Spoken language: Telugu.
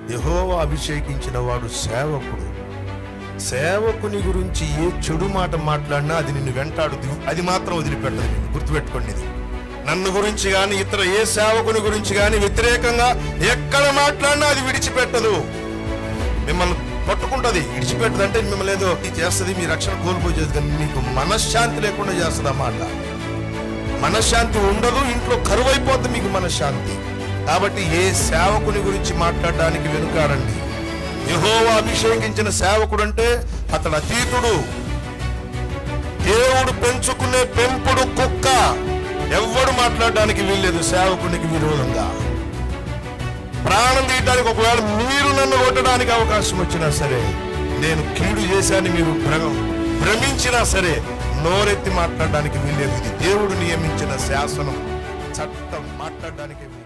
యెహోవా అభిషేకించిన వాడు సేవకుడు సేవకుని గురించి ఏ చెడు మాట మాట్లాడినా అది నిన్ను వెంటాడుతుంది అది మాత్రం వదిలిపెట్టదు నిన్ను గుర్తుపెట్టుకోండి ఇది నన్ను గురించి కానీ ఇతర ఏ సేవకుని గురించి కానీ వ్యతిరేకంగా ఎక్కడ మాట్లాడినా అది విడిచిపెట్టదు మిమ్మల్ని పట్టుకుంటది విడిచిపెట్టదు అంటే మిమ్మల్ని ఏదో ఇది చేస్తుంది మీ రక్షణ కోల్పోయి చేస్తుంది కానీ మీకు మనశ్శాంతి లేకుండా చేస్తుంది అన్నమాట మనశ్శాంతి ఉండదు ఇంట్లో కరువైపోద్ది మీకు మనశ్శాంతి కాబట్టి ఏ సేవకుని గురించి మాట్లాడడానికి వెనుకాడండి యెహోవా అభిషేకించిన సేవకుడు అంటే అతడు అతీతుడు దేవుడు పెంచుకునే పెంపుడు కుక్క ఎవ్వడు మాట్లాడడానికి వీల్లేదు సేవకునికి విరోధంగా ప్రాణం తీయటానికి ఒకవేళ మీరు నన్ను కొట్టడానికి అవకాశం వచ్చినా సరే నేను కీడు చేశాను మీరు భ్రమ భ్రమించినా సరే నోరెత్తి మాట్లాడడానికి వీల్లేదు ఇది దేవుడు నియమించిన శాసనం చట్టం మాట్లాడడానికి